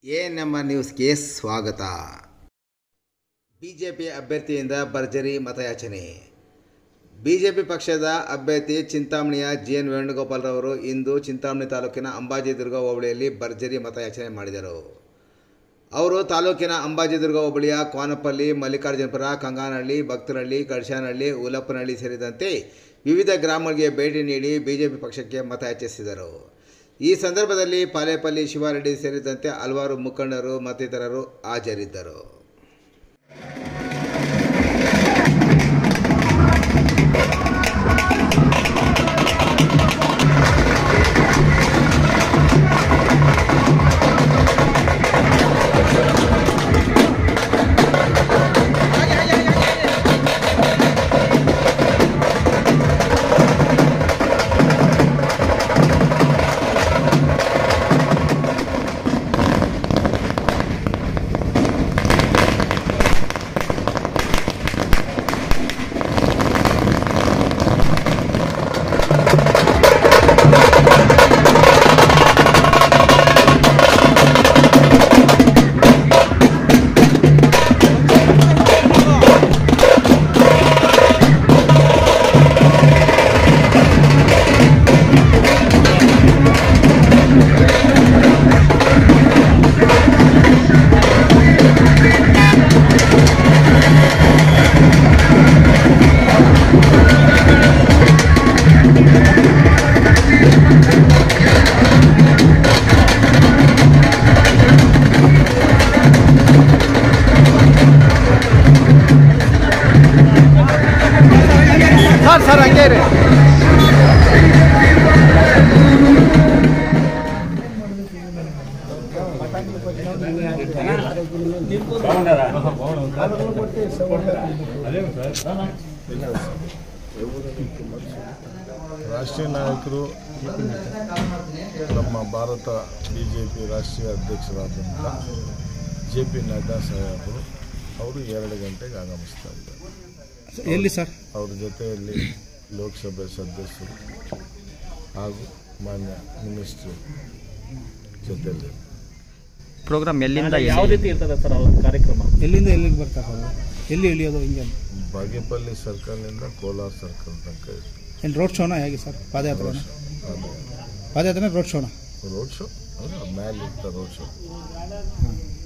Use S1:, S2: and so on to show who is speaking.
S1: A ನಮ್ಮ ನ್ಯೂಸ್ಗೆ ಸ್ವಾಗತ ಬಿಜೆಪಿ ಅಭ್ಯರ್ಥಿಯಿಂದ ಭರ್ಜರಿ ಮತಯಾಚನೆ ಬಿಜೆಪಿ ಪಕ್ಷದ ಅಭ್ಯರ್ಥಿ ಚಿಂತಾಮಣಿಯ ಜಿ ಎನ್ ವೇಣುಗೋಪಾಲ್ರವರು ಇಂದು ಚಿಂತಾಮಣಿ ತಾಲೂಕಿನ ಅಂಬಾಜಿದುರ್ಗ ಹೋಬಳಿಯಲ್ಲಿ ಭರ್ಜರಿ ಮತಯಾಚನೆ ಮಾಡಿದರು ಅವರು ತಾಲೂಕಿನ ಅಂಬಾಜಿದುರ್ಗ ಹೋಬಳಿಯ ಕೋನಪಲ್ಲಿ ಮಲ್ಲಿಕಾರ್ಜುನಪುರ ಕಂಗಾನಹಳ್ಳಿ ಭಕ್ತರಹಳ್ಳಿ ಕಡ್ಶಾನಹಳ್ಳಿ ಉಲಪ್ಪನಹಳ್ಳಿ ಸೇರಿದಂತೆ ವಿವಿಧ ಗ್ರಾಮಗಳಿಗೆ ಭೇಟಿ ನೀಡಿ ಬಿಜೆಪಿ ಪಕ್ಷಕ್ಕೆ ಮತಯಾಚಿಸಿದರು ಈ ಸಂದರ್ಭದಲ್ಲಿ ಪಾಲೇಪಲ್ಲಿ ಶಿವಾರೆಡ್ಡಿ ಸೇರಿದಂತೆ ಹಲವಾರು ಮುಖಂಡರು ಮತ್ತಿತರರು ಹಾಜರಿದ್ದರು ಸರ್ ಸರ್ ಹಂಗೆ ರೀ
S2: ರಾಷ್ಟ್ರೀಯ ನಾಯಕರು ನಮ್ಮ ಭಾರತ ಬಿ ಜೆ ಪಿ ರಾಷ್ಟ್ರೀಯ ಅಧ್ಯಕ್ಷರಾದಂಥ ಜೆ ಪಿ ನಡ್ಡಾ ಸಾಹೇಬರು ಅವರು ಎರಡು ಗಂಟೆಗೆ ಆಗಮಿಸ್ತಾ ಇದ್ದಾರೆ
S3: ಎಲ್ಲಿ ಸರ್
S2: ಅವ್ರ ಜೊತೆಯಲ್ಲಿ ಲೋಕಸಭೆ ಸದಸ್ಯರು ಹಾಗೂ ಮಾನ್ಯ ಮಿನಿಸ್ಟ್ರು ಜೊತೆಯಲ್ಲಿ
S4: ಪ್ರೋಗ್ರಾಮ್ ಎಲ್ಲಿಂದ
S5: ಯಾವ
S4: ಎಲ್ಲಿ?
S5: ರೀತಿ ಇರ್ತದೆ ಸರ್ ಅವ್ರ ಕಾರ್ಯಕ್ರಮ
S3: ಎಲ್ಲಿಂದ ಎಲ್ಲಿಗೆ ಬರ್ತಾರೆ ಅವರು ಎಲ್ಲಿ ಇಳಿಯೋದು ಹಿಂಗೆ
S2: ಬಾಗೇಪಲ್ಲಿ ಸರ್ಕಲ್ನಿಂದ ಕೋಲಾರ ಸರ್ಕಲ್ ತನಕ ಇದೆ.
S3: ಏನು ರೋಡ್ ಶೋನ ಹೇಗೆ ಸರ್ ಪಾದಯಾತ್ರೆನ
S2: ಅದು
S3: ಪಾದಯಾತ್ರೆ ರೋಡ್ ಶೋನ
S2: ರೋಡ್ ಶೋ ಅಂದರೆ ಮೇಲೆ ಇರ್ತ ರೋಡ್ ಶೋ
S3: ಹಾಂ